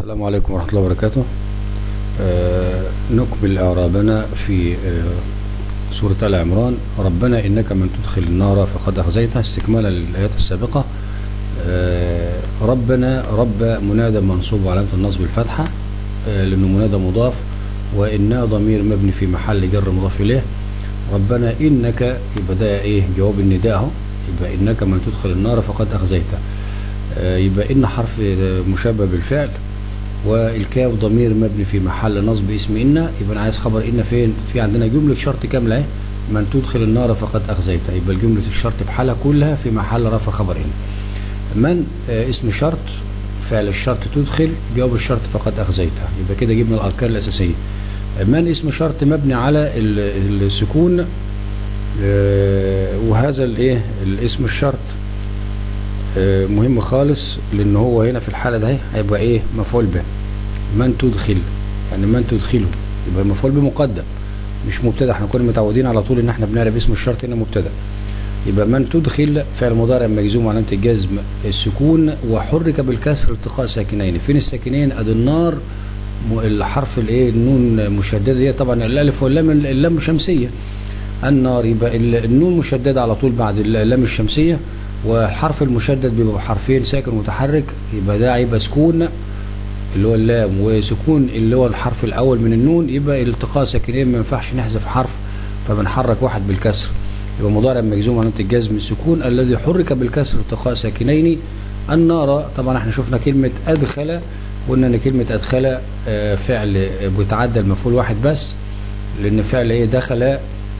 السلام عليكم ورحمة الله وبركاته آه نكمل إعرابنا في آه سورة آل عمران ربنا إنك من تدخل النار فقد أخزيته استكمالا للآيات السابقة آه ربنا رب منادى منصوب وعلامة النصب الفتحة آه لأنه منادى مضاف وإنا ضمير مبني في محل جر مضاف إليه ربنا إنك يبقى ده إيه جواب النداء أهو يبقى إنك من تدخل النار فقد أخزيته آه يبقى إن حرف مشبه بالفعل والكاف ضمير مبني في محل نصب اسم إن يبقى أنا عايز خبر إن فين في عندنا جملة شرط كاملة اهي من تدخل النار فقد أخزيته يبقى الجملة الشرط بحالها كلها في محل رفع خبر إن من آه اسم شرط فعل الشرط تدخل جواب الشرط فقد أخزيته يبقى كده جبنا الأركان الأساسية من اسم شرط مبني على السكون آه وهذا الايه الاسم الشرط آه مهم خالص لان هو هنا في الحاله ده هيبقى ايه مفعول به من تدخل يعني من تدخله يبقى مفعول به مقدم مش مبتدا احنا كنا متعودين على طول ان احنا بنعرف اسم الشرط هنا مبتدا يبقى من تدخل فعل مضارع مجزوم علامه الجزم السكون وحرك بالكسر التقاء ساكنين فين الساكنين ادي النار الحرف الايه النون مشدده دي طبعا الالف واللام اللام شمسيه النار يبقى النون مشدده على طول بعد اللام الشمسيه والحرف المشدد بيبقى حرفين ساكن متحرك يبقى ده هيبقى سكون اللي هو اللام وسكون اللي هو الحرف الاول من النون يبقى التقاء ساكنين ما ينفعش نحذف حرف فبنحرك واحد بالكسر يبقى مضارع مجزوم علامه الجزم السكون الذي حرك بالكسر التقاء ساكنين النار طبعا احنا شفنا كلمه ادخل قلنا ان كلمه ادخل فعل بيتعدى المفعول واحد بس لان فعل ايه دخل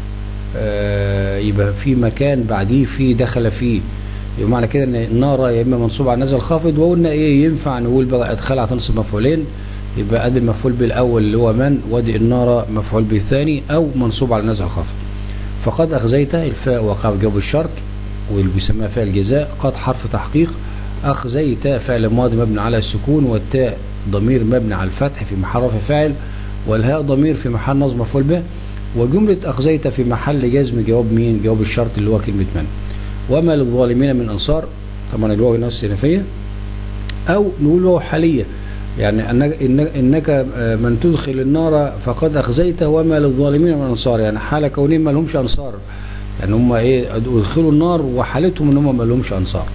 يبقى في مكان بعديه في دخل فيه يبقى معنى كده ان النار يا اما منصوب على نزل خافض وقلنا ايه ينفع نقول بقى ادخل هتنصب مفعولين يبقى ادي المفعول به الاول اللي هو من وادي النار مفعول به الثاني او منصوب على نزل خافض فقد اخزيت الفاء وقع جواب الشرط واللي بيسموها فاء الجزاء قد حرف تحقيق أخزيت فعل ماضي مبني على السكون والتاء ضمير مبني على الفتح في محل رفع فاعل والهاء ضمير في محل نصب مفعول به وجملة أخزيت في محل جزم جواب مين جواب الشرط اللي هو كلمة من وما للظالمين من أنصار طبعا الواو هنا السلفية أو نقول واو حالية يعني أنك, إنك من تدخل النار فقد أخزيت وما للظالمين من أنصار يعني حال كونهم ما لهمش أنصار يعني هم إيه أدخلوا النار وحالتهم إن هم ما لهمش أنصار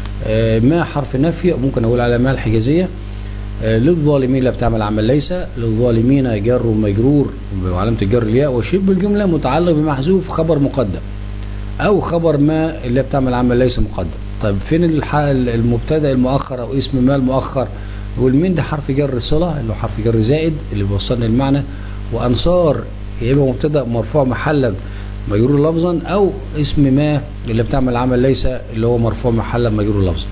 ما حرف نفي ممكن اقول على ما الحجازيه للظالمين اللي بتعمل عمل ليس للظالمين جر ومجرور وعلامه الجر الياء وشبه الجمله متعلق بمحذوف خبر مقدم او خبر ما اللي بتعمل عمل ليس مقدم طيب فين المبتدا المؤخر او اسم ما المؤخر نقول مين ده حرف جر صله اللي هو حرف جر زائد اللي بيوصلنا المعنى وانصار يبقى مبتدا مرفوع محلا مجرور لفظا او اسم ما اللي بتعمل عمل ليس اللي هو مرفوع محلا مجرور لفظا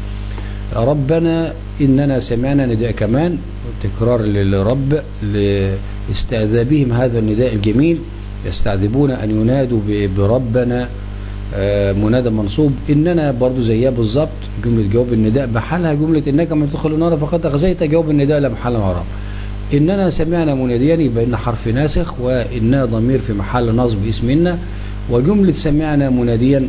ربنا اننا سمعنا نداء كمان تكرار للرب لاستعذابهم هذا النداء الجميل يستعذبون ان ينادوا بربنا منادى منصوب اننا برضو زيها بالظبط جمله جواب النداء بحالها جمله انك من تدخل النار فقد اخزيت جواب النداء لا محل اعراب إننا سمعنا مناديا يبقى إن حرف ناسخ وإنا ضمير في محل نصب اسم إن وجملة سمعنا مناديا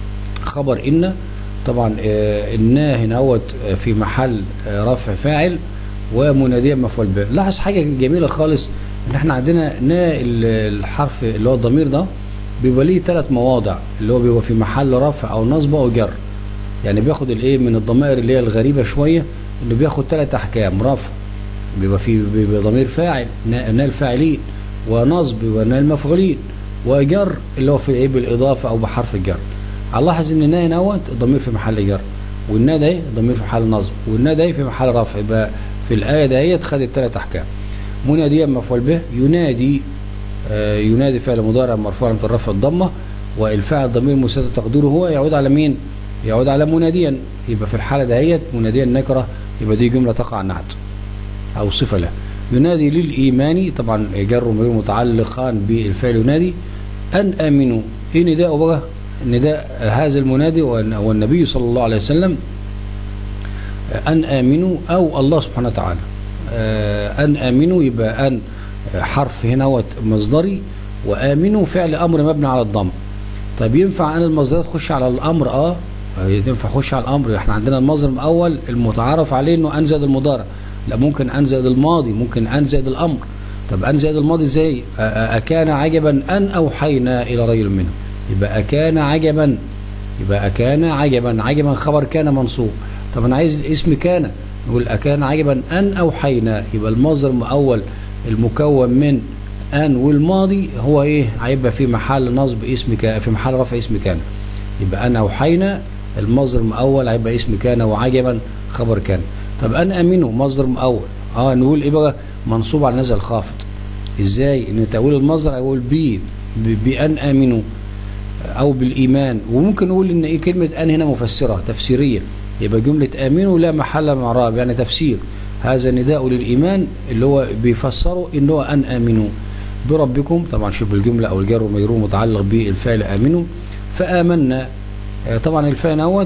خبر إن طبعا إنا هنا في محل رفع فاعل ومناديا مفعول به لاحظ حاجة جميلة خالص إن إحنا عندنا نا الحرف اللي هو الضمير ده بيبقى ليه ثلاث مواضع اللي هو بيبقى في محل رفع أو نصب أو جر يعني بياخد الإيه من الضمائر اللي هي الغريبة شوية إنه بياخد ثلاث أحكام رفع بيبقى في بيبقى ضمير فاعل نا الفاعلين ونصب بيبقى نا المفعولين وجر اللي هو في ايه بالاضافه او بحرف الجر هنلاحظ ان نا نوت ضمير في محل جر والنا ده ضمير في محل نصب والنا ده في محل رفع يبقى في الايه دهيت خدت ثلاث احكام مناديا مفعول به ينادي آه ينادي فعل مضارع مرفوع علامه الرفع الضمه والفاعل ضمير مستتر تقديره هو يعود على مين؟ يعود على مناديا يبقى في الحاله دهيت مناديا نكره يبقى دي جمله تقع نعت أو صفة له ينادي للإيمان طبعا جر ومجرور متعلقان بالفعل ينادي أن آمنوا إيه نداء بقى نداء هذا المنادي والنبي صلى الله عليه وسلم أن آمنوا أو الله سبحانه وتعالى أن آمنوا يبقى أن حرف هنا مصدري وآمنوا فعل أمر مبني على الضم طيب ينفع أن المصدر تخش على الأمر آه ينفع تخش على الأمر احنا عندنا المصدر الأول المتعارف عليه أنه أنزل المضارع لا ممكن ان زائد الماضي ممكن ان زائد الامر طب ان زائد الماضي ازاي أ- أ- اكان عجبا ان اوحينا الى رجل منهم يبقى اكان عجبا يبقى اكان عجبا عجبا خبر كان منصوب طب انا عايز اسم كان نقول اكان عجبا ان اوحينا يبقى المصدر المؤول المكون من ان والماضي هو ايه هيبقى في محل نصب اسم كان في محل رفع اسم كان يبقى ان اوحينا المصدر المؤول هيبقى اسم كان وعجبا خبر كان طب ان امنوا مصدر مؤول اه نقول ايه بقى منصوب على نزل خافض ازاي ان تاويل المصدر هيقول بي ب- بان امنوا او بالايمان وممكن نقول ان ايه كلمه ان هنا مفسره تفسيريه يبقى جمله امنوا لا محل من اعراب يعني تفسير هذا نداء للايمان اللي هو بيفسره ان هو ان امنوا بربكم طبعا شبه الجمله او الجر والمجرور متعلق بالفعل امنوا فامنا آه، طبعا الفاء نوت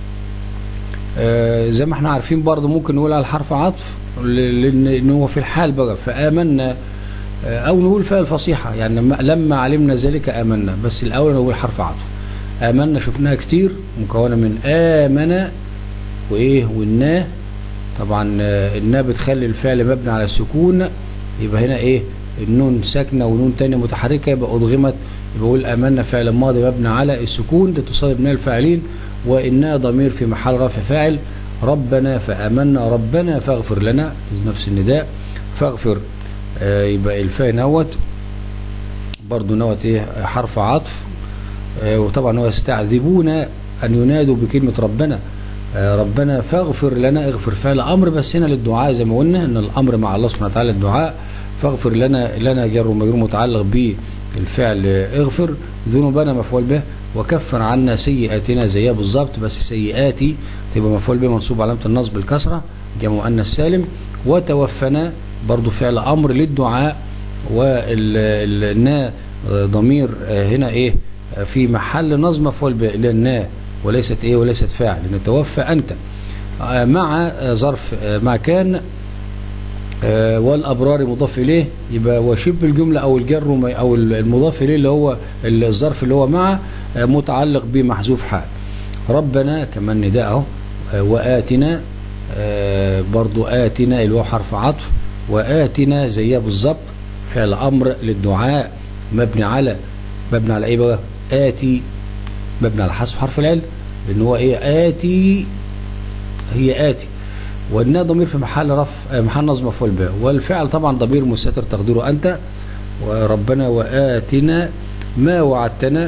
آه، زي ما احنا عارفين برضه ممكن نقول على حرف عطف ل- لان إن هو في الحال بقى فامنا آه، او نقول فاء الفصيحه يعني لما- لما علمنا ذلك امنا بس الاول نقول حرف عطف امنا شفناها كتير مكونه من امن وايه والنا طبعا آه، النا بتخلي الفعل مبني على السكون يبقى هنا ايه النون ساكنه ونون تانية متحركه يبقى ادغمت يبقى اقول امنا فعل ماضي مبني على السكون لتصادف من الفاعلين وإنا ضمير في محل رفع فاعل ربنا فآمنا ربنا فاغفر لنا نفس النداء فاغفر آه يبقى الفاء نوت برضو نوت ايه حرف عطف آه وطبعا هو يستعذبون ان ينادوا بكلمة ربنا آه ربنا فاغفر لنا اغفر فعل امر بس هنا للدعاء زي ما قلنا ان الامر مع الله سبحانه وتعالى الدعاء فاغفر لنا لنا جر ومجرور متعلق بالفعل اغفر ذنوبنا مفعول به وكفر عنا سيئاتنا زيها بالظبط بس سيئاتي تبقى مفعول به منصوب علامه النصب الكسره جمع مؤنث سالم وتوفنا برضو فعل امر للدعاء والنا ضمير ضمير هنا ايه في محل نصب مفعول به للنا وليست ايه وليست فاعل لان توفى انت مع ظرف ما كان والابرار مضاف اليه يبقى وشبه الجمله او الجر او المضاف اليه اللي هو الظرف اللي هو مع متعلق بمحذوف حال ربنا كمان نداء اهو واتنا برضو اتنا اللي هو حرف عطف واتنا زيها بالظبط فعل امر للدعاء مبني على مبني على ايه بقى اتي مبني على حذف حرف العلم لان هو ايه اتي هي اتي والنا ضمير في محل رفع محل نصب مفعول به والفعل طبعا ضمير مستتر تقديره انت وربنا واتنا ما وعدتنا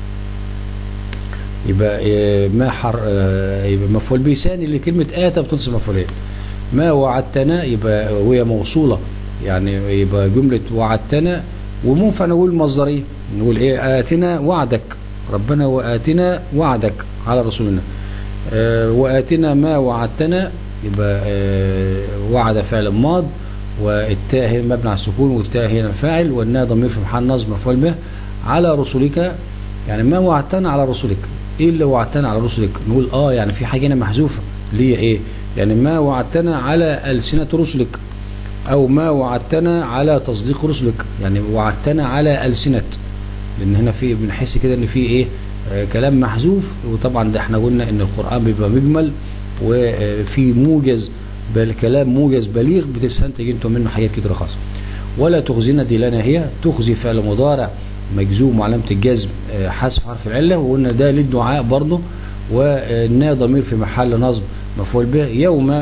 يبقى ما حر يبقى مفعول به ثاني لكلمه اتى بتنصب مفعولين ما وعدتنا يبقى وهي موصوله يعني يبقى جمله وعدتنا ومنفع نقول مصدريه نقول ايه اتنا وعدك ربنا واتنا وعدك على رسولنا آه واتنا ما وعدتنا يبقى آه وعد فعل ماض والتاء هنا مبني على السكون والتاء هنا فاعل والنا ضمير في محل نصب مفعول به على رسلك يعني ما وعدتنا على رسلك ايه اللي وعدتنا على رسلك نقول اه يعني في حاجه هنا محذوفه ليه ايه يعني ما وعدتنا على السنه رسلك او ما وعدتنا على تصديق رسلك يعني وعدتنا على السنه لان هنا في بنحس كده ان في ايه آه كلام محذوف وطبعا ده احنا قلنا ان القران بيبقى مجمل وفي موجز بل كلام موجز بليغ بتستنتج انتم منه حاجات كتير خاصه ولا تخزينا دي لنا هي تخزي فعل مضارع مجزوم وعلامه الجزم حذف حرف العله وقلنا ده للدعاء برضه ونا ضمير في محل نصب مفعول به يوم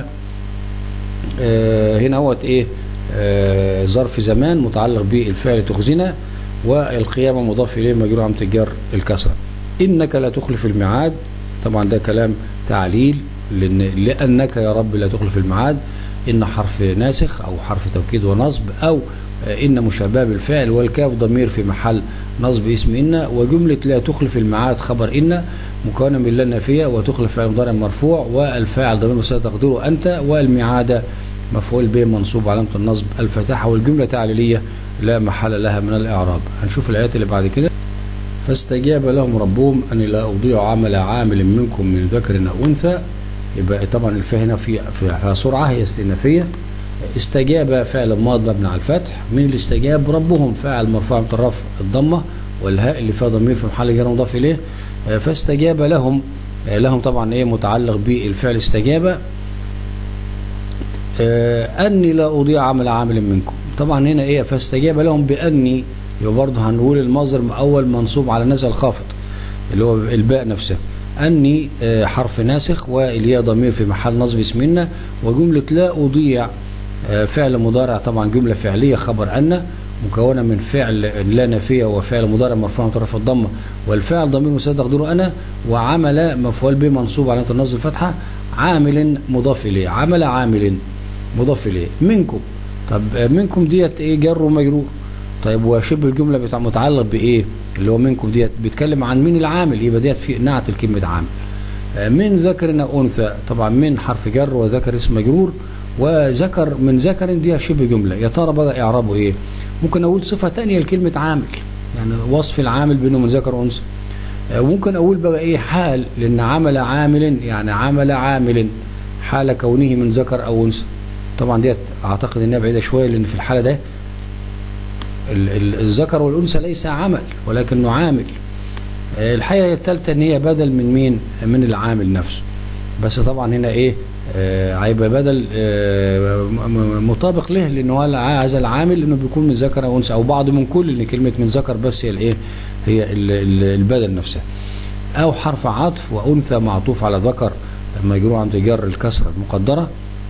هنا هوت ايه ظرف زمان متعلق بالفعل تخزينا والقيامه مضاف اليه مجرور علامه الجر الكسره انك لا تخلف الميعاد طبعا ده كلام تعليل لأن لأنك يا رب لا تخلف الميعاد إن حرف ناسخ أو حرف توكيد ونصب أو إن مشابه بالفعل والكاف ضمير في محل نصب اسم إن وجملة لا تخلف الميعاد خبر إن مكونة من لا نافية وتخلف فعل مضارع مرفوع والفاعل ضمير مسألة تقديره أنت والميعاد مفعول به منصوب علامة النصب الفتحة والجملة تعليلية لا محل لها من الإعراب هنشوف الآيات اللي بعد كده فاستجاب لهم ربهم أن لا أضيع عمل عامل منكم من ذكر أو أنثى يبقى طبعا الفاء هنا في فيها سرعه هي استئنافيه استجاب فعل ماض مبني على الفتح من اللي استجاب ربهم فاعل مرفوع من الرفع الضمه والهاء اللي فيها ضمير في محل جر مضاف اليه فاستجاب لهم لهم طبعا ايه متعلق بالفعل استجاب آه اني لا اضيع عمل عامل منكم طبعا هنا ايه فاستجاب لهم باني يبقى برضه هنقول المصدر اول منصوب على نزل خافض اللي هو الباء نفسها اني آه حرف ناسخ والياء ضمير في محل نصب اسمنا وجمله لا اضيع آه فعل مضارع طبعا جمله فعليه خبر ان مكونه من فعل لا نافيه وفعل مضارع مرفوع طرف الضمه والفعل ضمير مسدد تقديره انا وعمل مفعول به منصوب على النصب الفتحه عامل مضاف اليه عمل عامل مضاف اليه منكم طب منكم ديت ايه جر ومجرور طيب وشبه الجمله بتاع متعلق بايه اللي هو منكم ديت بيتكلم عن مين العامل يبقى ديت في نعت الكلمه عامل من ذكر او انثى طبعا من حرف جر وذكر اسم مجرور وذكر من ذكر دي شبه جمله يا ترى بقى اعرابه ايه ممكن اقول صفه ثانيه لكلمه عامل يعني وصف العامل بينه من ذكر وانثى ممكن اقول بقى ايه حال لان عمل عامل يعني عمل عامل حال كونه من ذكر او انثى طبعا ديت اعتقد انها بعيده شويه لان في الحاله ده الذكر والانثى ليس عمل ولكنه عامل الحقيقه الثالثه ان هي بدل من مين من العامل نفسه بس طبعا هنا ايه هيبقى بدل آه مطابق له لان هو هذا العامل انه بيكون من ذكر او انثى او بعض من كل ان كلمه من ذكر بس هي الايه هي البدل نفسها او حرف عطف وانثى معطوف على ذكر مجرور عند جر الكسره المقدره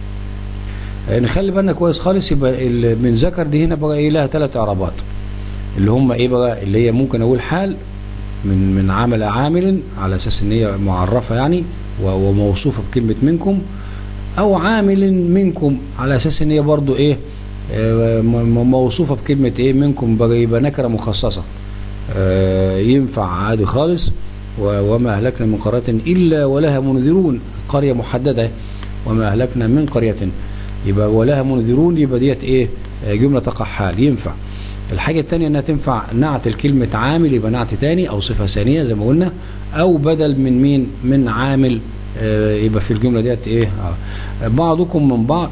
نخلي بالنا كويس خالص يبقى من ذكر دي هنا بقى ايه لها ثلاث اعرابات اللي هم ايه بقى اللي هي ممكن اقول حال من من عمل عامل على اساس ان هي معرفه يعني وموصوفه بكلمه منكم او عامل منكم على اساس ان هي برضو ايه آه موصوفه بكلمه ايه منكم بقى يبقى نكره مخصصه آه ينفع عادي خالص وما اهلكنا من قريه الا ولها منذرون قريه محدده وما اهلكنا من قريه يبقى ولها منذرون يبقى ديت ايه جمله تقع حال ينفع الحاجه الثانيه انها تنفع نعت الكلمه عامل يبقى نعت ثاني او صفه ثانيه زي ما قلنا او بدل من مين من عامل آه يبقى في الجمله ديت ايه آه بعضكم من بعض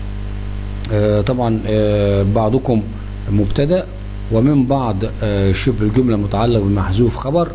آه طبعا آه بعضكم مبتدا ومن بعض آه شبه الجمله متعلق بمحذوف خبر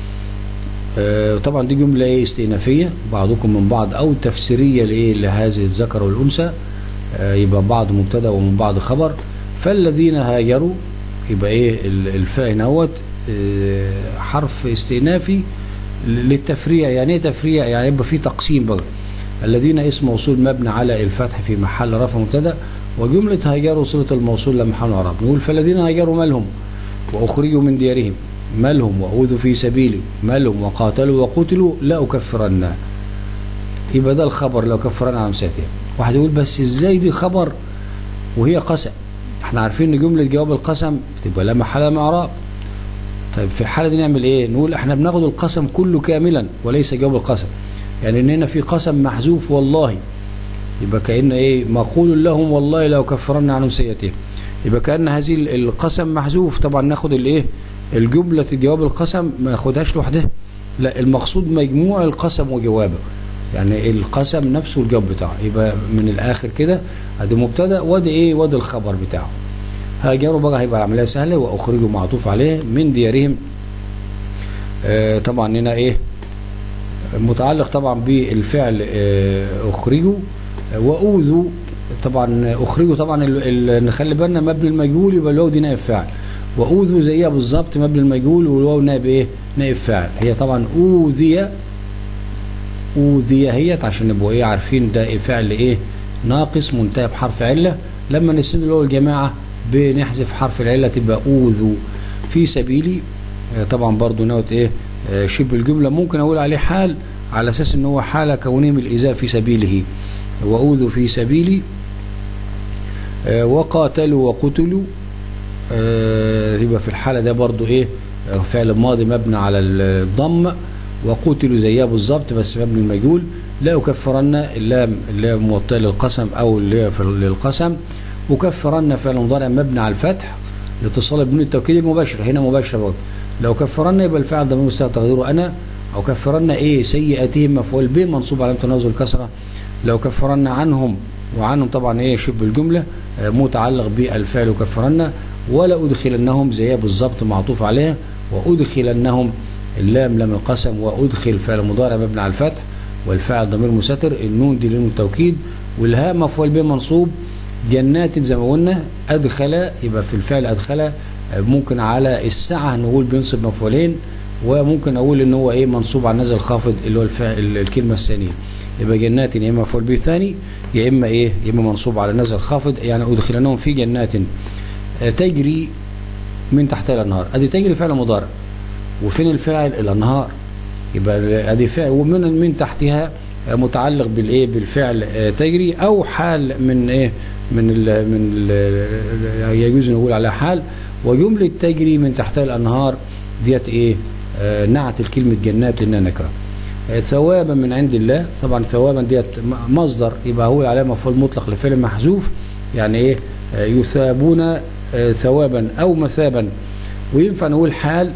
آه طبعا دي جمله ايه استئنافيه بعضكم من بعض او تفسيريه لايه لهذه الذكر والانثى آه يبقى بعض مبتدا ومن بعض خبر فالذين هاجروا يبقى ايه الفاء نوت آه حرف استئنافي للتفريع يعني ايه تفريع يعني يبقى في تقسيم بقى الذين اسم موصول مبني على الفتح في محل رفع مبتدا وجمله هاجروا صله الموصول لا محل اعراب نقول فالذين هاجروا مالهم واخرجوا من ديارهم مالهم واوذوا في سبيلي مالهم وقاتلوا وقتلوا لا اكفرن يبقى ده الخبر لا اكفرن عن ساتهم واحد يقول بس ازاي دي خبر وهي قسم احنا عارفين ان جمله جواب القسم بتبقى لا محل من اعراب طيب في الحاله دي نعمل ايه نقول احنا بناخد القسم كله كاملا وليس جواب القسم يعني ان هنا في قسم محذوف والله يبقى كان ايه مقول لهم والله لو كفرنا عنهم سيئاتهم يبقى كان هذه القسم محذوف طبعا ناخد الايه الجمله جواب القسم ما ناخدهاش لوحدها لا المقصود مجموع القسم وجوابه يعني القسم نفسه الجواب بتاعه يبقى من الاخر كده ادي مبتدا وادي ايه وادي الخبر بتاعه هاجروا بقى هيبقى عمليه سهله واخرجوا معطوف عليه من ديارهم آه طبعا هنا ايه متعلق طبعا بالفعل آه اخرجوا واوذوا طبعا اخرجوا طبعا نخلي بالنا مبني المجهول يبقى الواو دي نائب فاعل واوذوا زيها بالظبط مبني المجهول والواو نائب ايه نائب فاعل هي طبعا اوذي اوذي هيت عشان نبقوا ايه عارفين ده إيه فعل ايه ناقص منتهى بحرف عله لما نسند له الجماعه بنحذف حرف العله تبقى اوذوا في سبيلي طبعا برضو نوت ايه شبه الجمله ممكن اقول عليه حال على اساس ان هو حال كونهم الايذاء في سبيله واوذوا في سبيلي وقاتلوا وقتلوا يبقى في الحاله ده برضو ايه فعل ماضي مبني على الضم وقتلوا زيها بالظبط بس مبني المجهول لا أكفرن اللام اللي موطئة للقسم أو اللي للقسم أكفرن فعل مضارع مبني على الفتح لاتصال بنون التوكيد المباشر هنا مباشر برضه لو كفرن يبقى الفعل ضمير مستتر تقديره أنا أو كفرن إيه سيئاتهم مفعول به منصوب على تنازل الكسرة لو كفرن عنهم وعنهم طبعا إيه شبه الجملة متعلق بالفعل وكفرن ولا أدخلنهم زيها بالظبط معطوف عليها وأدخلنهم اللام لام القسم وأدخل فعل مضارع مبني على الفتح والفاعل ضمير مستتر النون دي لنون التوكيد والهاء مفعول به منصوب جنات زي ما قلنا ادخل يبقى في الفعل ادخل ممكن على السعه نقول بينصب مفعولين وممكن اقول ان هو ايه منصوب على النزل الخافض اللي هو الفعل الكلمه الثانيه يبقى جنات يا اما مفعول به ثاني يا اما ايه يا اما منصوب على النزل الخافض يعني ادخلناهم في جنات تجري من تحتها الانهار ادي تجري فعل مضارع وفين الفاعل الانهار يبقى ادي فعل ومن من تحتها متعلق بالايه بالفعل تجري او حال من ايه من ال من ال يجوز نقول على حال وجمله تجري من تحتها الانهار ديت ايه آه نعت الكلمه جنات لانها نكره آه ثوابا من عند الله طبعا ثوابا ديت مصدر يبقى هو عليه مفعول مطلق لفعل محذوف يعني ايه آه يثابون آه ثوابا او مثابا وينفع نقول حال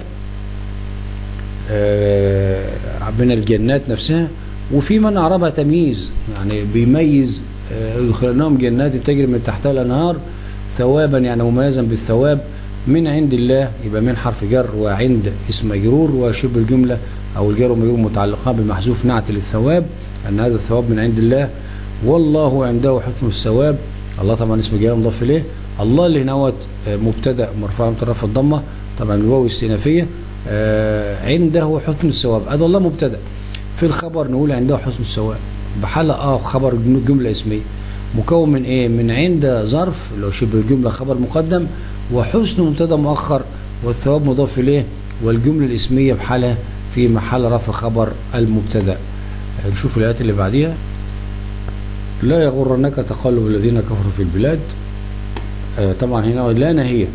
آه من الجنات نفسها وفي من اعربها تمييز يعني بيميز يدخلناهم جنات تجري من تحتها الانهار ثوابا يعني مميزا بالثواب من عند الله يبقى من حرف جر وعند اسم مجرور وشبه الجمله او الجر والمجرور متعلقان بمحذوف نعت للثواب ان هذا الثواب من عند الله والله عنده حسن الثواب الله طبعا اسم جلال مضاف اليه الله اللي هنوت مبتدا مرفوع من طرف الضمه طبعا الواو استئنافيه عنده حسن الثواب هذا الله مبتدا في الخبر نقول عنده حسن الثواب بحالة اه خبر جملة اسمية مكون من ايه من عند ظرف لو شبه الجملة خبر مقدم وحسن مبتدا مؤخر والثواب مضاف اليه والجملة الاسمية بحالها في محل رفع خبر المبتدا نشوف الايات اللي بعديها لا يغرنك تقلب الذين كفروا في البلاد آه طبعا هنا لا نهية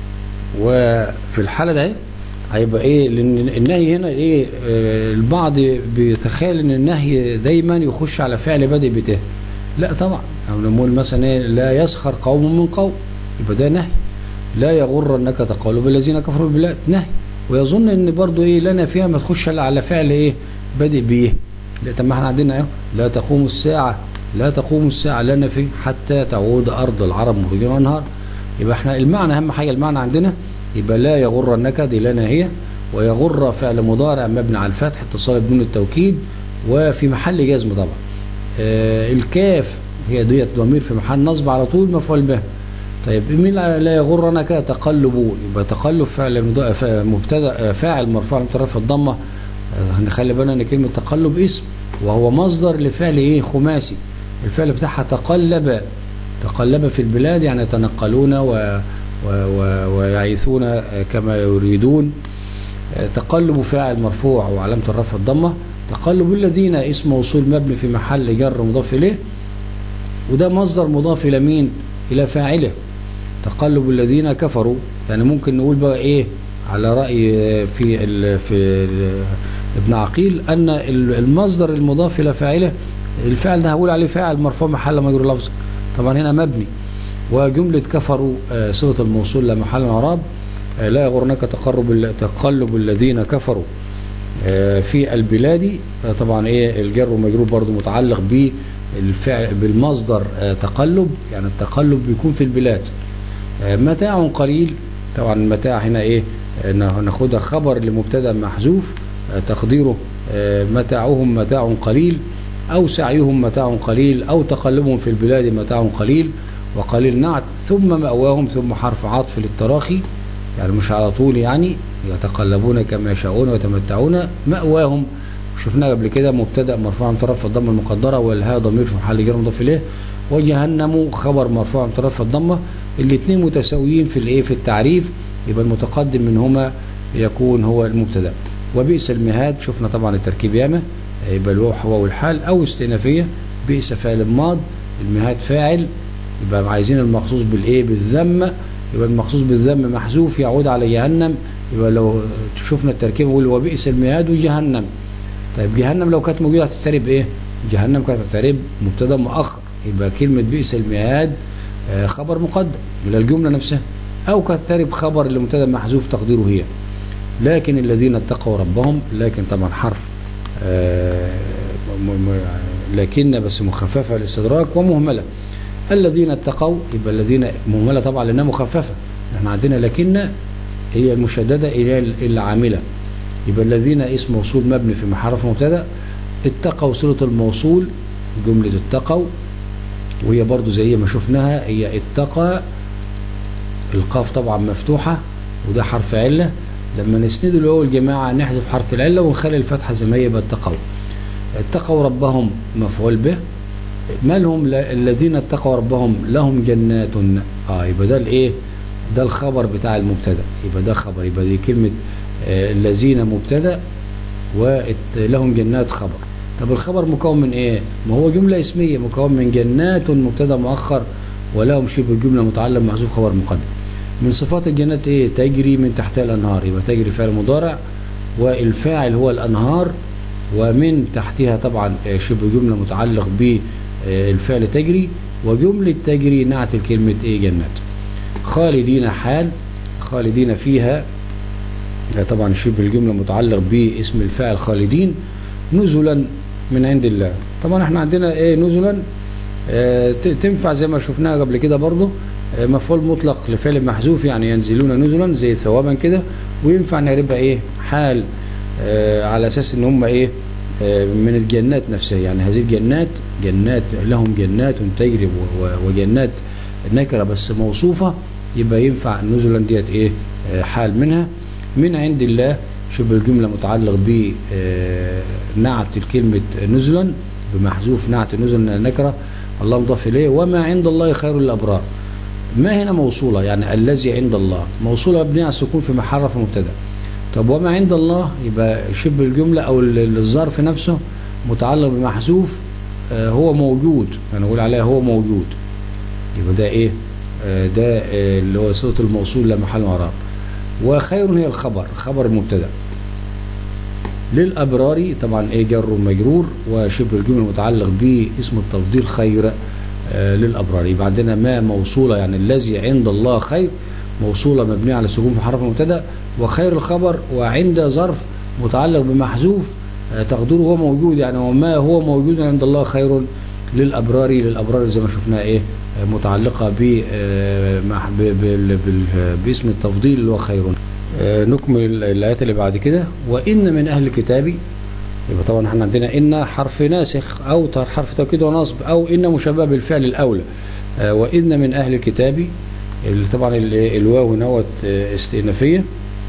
وفي الحالة ده هيبقى ايه لان النهي هنا ايه آه البعض بيتخيل ان النهي دايما يخش على فعل بادئ بته لا طبعا او نقول مثلا ايه لا يسخر قوم من قوم يبقى ده نهي لا يغرنك تقلب الذين كفروا بالبلاد نهي ويظن ان برضو ايه لنا فيها ما تخش على فعل ايه بادئ بيه لا طب ما احنا عندنا اهو لا تقوم الساعه لا تقوم الساعه لنا في حتى تعود ارض العرب مرجان وانهار يبقى احنا المعنى اهم حاجه المعنى عندنا يبقى لا يغرنك دي لنا هي ويغر فعل مضارع مبني على الفتح اتصال بدون التوكيد وفي محل جزم طبعا آه الكاف هي ديت ضمير في محل نصب على طول مفعول به طيب مين لا يغرنك تقلب يبقى تقلب فعل مبتدا فاعل مرفوع من طرف الضمه هنخلي بالنا ان كلمه تقلب اسم وهو مصدر لفعل ايه خماسي الفعل بتاعها تقلب تقلب في البلاد يعني يتنقلون و ويعيثون كما يريدون تقلب فاعل مرفوع وعلامة الرفع الضمة تقلب الذين اسم موصول مبني في محل جر مضاف إليه وده مصدر مضاف إلى مين إلى فاعله تقلب الذين كفروا يعني ممكن نقول بقى إيه على رأي في ال في ال ابن عقيل أن المصدر المضاف إلى فاعله الفعل ده هقول عليه فاعل مرفوع محل مجرور لفظ طبعا هنا مبني وجملة كفروا صلة الموصول لا محل اعراب لا يغرنك تقرب تقلب الذين كفروا في البلاد طبعا ايه الجر والمجرور برضو متعلق بالفعل بالمصدر تقلب يعني التقلب بيكون في البلاد متاع قليل طبعا المتاع هنا ايه ناخدها خبر لمبتدا محذوف تقديره متاعهم متاع قليل او سعيهم متاع قليل او تقلبهم في البلاد متاع قليل وقليل نعت ثم مأواهم ثم حرف عطف للتراخي يعني مش على طول يعني يتقلبون كما يشاءون ويتمتعون مأواهم شفناه قبل كده مبتدا مرفوع من طرف الضمه المقدره والهاء ضمير في محل جر مضاف اليه وجهنم خبر مرفوع من طرف الضمه الاثنين متساويين في الايه في التعريف يبقى المتقدم منهما يكون هو المبتدا وبئس المهاد شفنا طبعا التركيب ياما يبقى الواو واو الحال او استئنافيه بئس فعل ماض المهاد فاعل يبقى عايزين المخصوص بالايه بالذم يبقى المخصوص بالذم محذوف يعود على جهنم يبقى لو شفنا التركيب نقول وبئس المهاد وجهنم طيب جهنم لو كانت موجوده هتترب ايه جهنم كانت هتترب مبتدا مؤخر يبقى كلمه بئس المهاد خبر مقدم الى الجمله نفسها او كانت تترب خبر لمبتدا محذوف تقديره هي لكن الذين اتقوا ربهم لكن طبعا حرف لكن بس مخففه الاستدراك ومهمله الذين اتقوا يبقى الذين مهمله طبعا لانها مخففه احنا عندنا لكن هي المشدده الى العامله يبقى الذين اسم موصول مبني في محرف مبتدا اتقوا صلة الموصول جملة اتقوا وهي برضو زي ما شفناها هي اتقى القاف طبعا مفتوحة وده حرف علة لما نسنده اللي هو الجماعة نحذف حرف العلة ونخلي الفتحة زي ما هي يبقى اتقوا اتقوا ربهم مفعول به ما لهم ل- الذين اتقوا ربهم لهم جنات اه يبقى ده الايه ده الخبر بتاع المبتدا يبقى ده خبر يبقى دي كلمة آه الذين مبتدا ولهم جنات خبر طب الخبر مكون من ايه ما هو جملة اسمية مكون من جنات مبتدا مؤخر ولهم شبه جملة متعلم محذوف خبر مقدم من صفات الجنات ايه تجري من تحتها الانهار يبقى تجري فعل مضارع والفاعل هو الانهار ومن تحتها طبعا آه، شبه جملة متعلق بالفعل تجري وجملة تجري نعت الكلمة ايه جنات خالدين حال خالدين فيها آه، طبعا شبه الجملة متعلق باسم الفاعل خالدين نزلا من عند الله طبعا احنا عندنا ايه نزلا آه، ت- تنفع زي ما شفناها قبل كده برضه آه، مفعول مطلق لفعل محذوف يعني ينزلون نزلا زي ثوابا كده وينفع نقلبها ايه حال آه، على اساس ان هم ايه آه، من الجنات نفسها يعني هذه الجنات جنات لهم جنات تجري و- و- وجنات نكره بس موصوفه يبقى ينفع نزلا ديت ايه آه، حال منها من عند الله شبه الجمله متعلق ب آه، نعت الكلمه نزلا بمحذوف نعت نزلا نكره الله مضاف اليه وما عند الله خير للابرار ما هنا موصوله يعني الذي عند الله موصوله مبنيه على السكون في محل رفع مبتدا طب وما عند الله يبقى شبه الجمله او ال- الظرف نفسه متعلق بمحذوف آه، هو موجود انا اقول عليها هو موجود يبقى ده ايه آه، ده آه، اللي هو صله الموصول لا محل اعراب وخير هي الخبر خبر المبتدا للابرار طبعا ايه جر ومجرور وشبه الجمله متعلق باسم التفضيل خير آه، للابرار يبقى عندنا ما موصوله يعني الذي عند الله خير موصوله مبنيه على السكون في حرف المبتدا وخير الخبر وعند ظرف متعلق بمحذوف آه، تقديره هو موجود يعني وما هو موجود عند الله خير للابرار للابرار زي ما شفنا ايه آه، متعلقه ب آه، مع- ب- بال- بال- باسم التفضيل اللي هو خير آه، نكمل الايات اللي بعد كده وان من اهل الكتاب يبقى طبعا احنا عندنا ان حرف ناسخ او تر- حرف توكيد ونصب او ان مشبه بالفعل الاولى آه، وان من اهل الكتاب اللي طبعا ال- الواو نوت آه، استئنافيه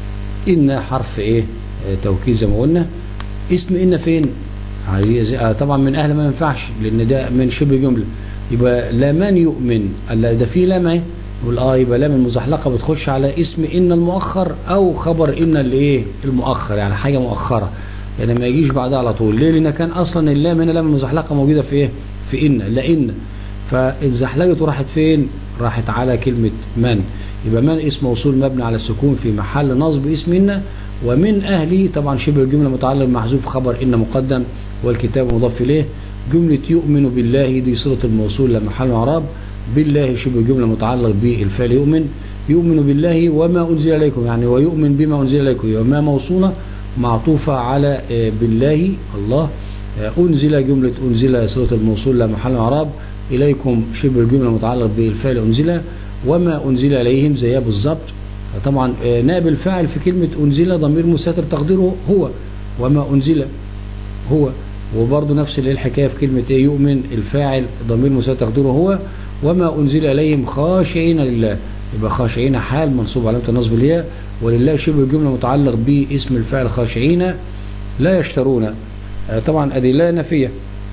ان حرف ايه آه، توكيد زي ما قلنا اسم ان فين يعني زي- آه، طبعا من اهل ما ينفعش لان ده من شبه جمله يبقى لا من يؤمن الا ده في لام اهي يقول اه يبقى لام المزحلقه بتخش على اسم ان المؤخر او خبر ان الايه المؤخر يعني حاجه مؤخره يعني ما يجيش بعدها على طول ليه لان كان اصلا اللام هنا لام المزحلقه موجوده في ايه في ان لان فاتزحلقت وراحت فين راحت على كلمه من يبقى من اسم موصول مبني على السكون في محل نصب اسم ان ومن اهلي طبعا شبه الجمله متعلق محذوف خبر ان مقدم والكتاب مضاف اليه جمله يؤمن بالله دي صله الموصول لا محل اعراب بالله شبه جمله متعلق بالفعل يؤمن يؤمن بالله وما انزل اليكم يعني ويؤمن بما انزل اليكم وما موصوله معطوفه على آه، بالله الله آه، انزل جمله انزل صله الموصول لا محل اعراب اليكم شبه الجمله متعلق بالفعل انزل وما انزل اليهم زيها بالظبط طبعا آه، نائب الفاعل في كلمه انزل ضمير مستتر تقديره هو وما انزل هو وبرضه نفس اللي الحكايه في كلمه ايه يؤمن الفاعل ضمير مستتر تقديره هو وما انزل اليهم خاشعين لله يبقى خاشعين حال منصوب علامه النصب الياء ولله شبه الجمله متعلق باسم الفاعل خاشعين لا يشترون آه، طبعا ادي لا نافيه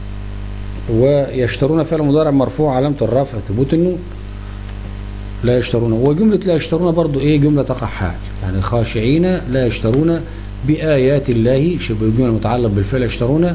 ويشترون فعل مضارع مرفوع علامه الرفع ثبوت النون لا يشترون وجملة لا يشترون برضو ايه جملة تقع حال يعني خاشعين لا يشترون بآيات الله شبه الجملة متعلق بالفعل يشترون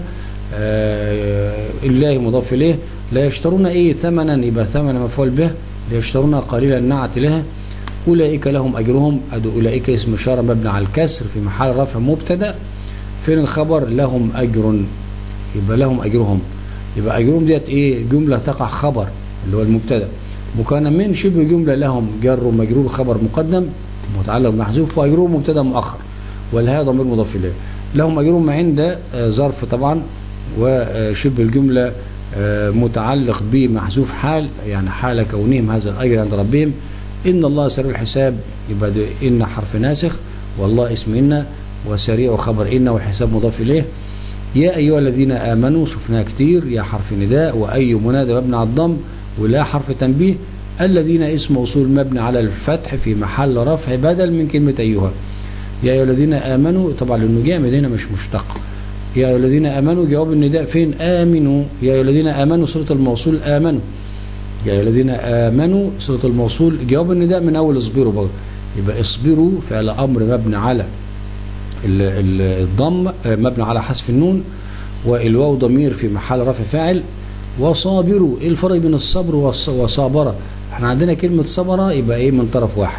آه الله مضاف إليه لا يشترون ايه ثمنا يبقى ثمن مفعول به لا يشترون قليلا نعت لها أولئك لهم أجرهم أدو أولئك اسم إشارة مبني على الكسر في محل رفع مبتدأ فين الخبر لهم أجر يبقى لهم أجرهم يبقى أجرهم ديت ايه جملة تقع خبر اللي هو المبتدأ مكان من شبه جملة لهم جر ومجرور خبر مقدم متعلق بمحذوف وأجرهم مبتدا مؤخر والهاء ضمير مضاف إليه لهم أجرهم عند آه، ظرف طبعا وشبه الجملة آه، متعلق بمحذوف حال يعني حال كونهم هذا الأجر عند ربهم إن الله سريع الحساب يبقى ده إن حرف ناسخ والله اسم إن وسريع خبر إن والحساب مضاف إليه يا أيها الذين آمنوا شفناها كتير يا حرف نداء وأي منادى مبني على الضم ولا حرف تنبيه الذين اسم موصول مبني على الفتح في محل رفع بدل من كلمة أيها يا أيها الذين آمنوا طبعا لأنه جامد هنا مش مشتق يا أيها الذين آمنوا جواب النداء فين آمنوا يا أيها الذين آمنوا صلة الموصول آمنوا يا أيها الذين آمنوا صلة الموصول جواب النداء من أول اصبروا برضه يبقى اصبروا فعل أمر مبني على ال- ال- الضم آه، مبني على حذف النون والواو ضمير في محل رفع فاعل وصابروا ايه الفرق بين الصبر والص- وصابره احنا عندنا كلمه صبره يبقى ايه من طرف واحد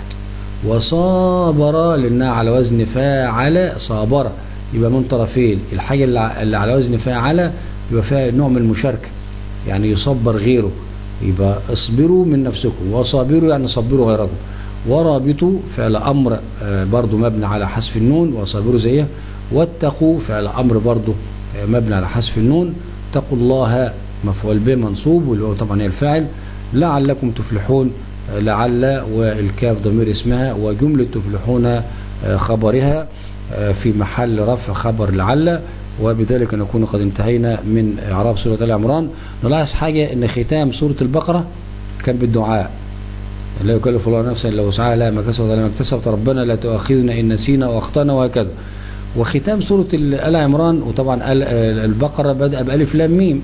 وصابر لانها على وزن فاعل صابره يبقى من طرفين الحاجه اللي ع- اللي على وزن فاعل يبقى فيها نوع من المشاركه يعني يصبر غيره يبقى اصبروا من نفسكم وصابروا يعني صبروا غيركم ورابطوا فعل امر آه، برضو مبني على حذف النون وصابروا زيه واتقوا فعل امر برضو آه، مبني على حذف النون اتقوا الله مفعول به منصوب والواو طبعا هي الفاعل لعلكم تفلحون آه، لعل والكاف ضمير اسمها وجمله تفلحون آه، خبرها آه، في محل رفع خبر لعل وبذلك نكون قد انتهينا من اعراب سوره ال عمران نلاحظ حاجه ان ختام سوره البقره كان بالدعاء لا يكلف الله نفسا الا وسعها لها ما كسبت ولا ما اكتسبت ربنا لا تؤاخذنا ان نسينا واخطانا وهكذا وختام سوره ال- ال عمران وطبعا ال- البقره بدا بالف لام ميم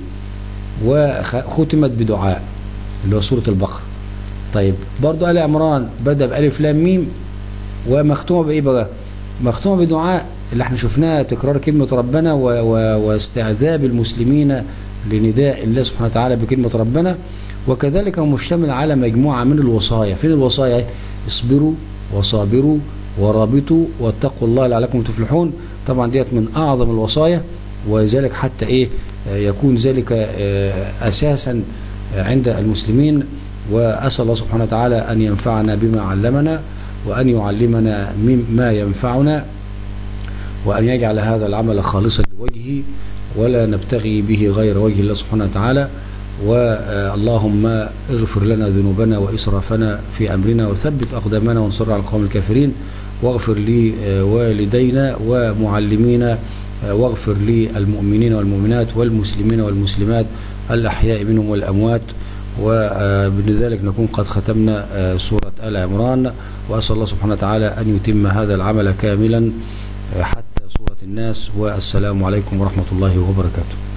وختمت بدعاء اللي هو سوره البقره طيب برضو ال عمران بدا بالف لام ميم ومختومه بايه بقى مختومه بدعاء اللي احنا شفناه تكرار كلمه ربنا و و واستعذاب المسلمين لنداء الله سبحانه وتعالى بكلمه ربنا وكذلك هو مشتمل على مجموعه من الوصايا فين الوصايا اصبروا وصابروا ورابطوا واتقوا الله لعلكم تفلحون طبعا ديت من اعظم الوصايا ولذلك حتى ايه آه، يكون ذلك آه، اساسا آه، عند المسلمين واسال الله سبحانه وتعالى ان ينفعنا بما علمنا وان يعلمنا مما ينفعنا وأن يجعل هذا العمل خالصا لوجهه ولا نبتغي به غير وجه الله سبحانه وتعالى واللهم اغفر لنا ذنوبنا وإسرافنا في أمرنا وثبت أقدامنا وانصرنا على القوم الكافرين واغفر لوالدينا ومعلمينا واغفر للمؤمنين والمؤمنات والمسلمين والمسلمات الأحياء منهم والأموات وبذلك نكون قد ختمنا سورة آل عمران وأسأل الله سبحانه وتعالى أن يتم هذا العمل كاملا حتى سورة الناس والسلام عليكم ورحمة الله وبركاته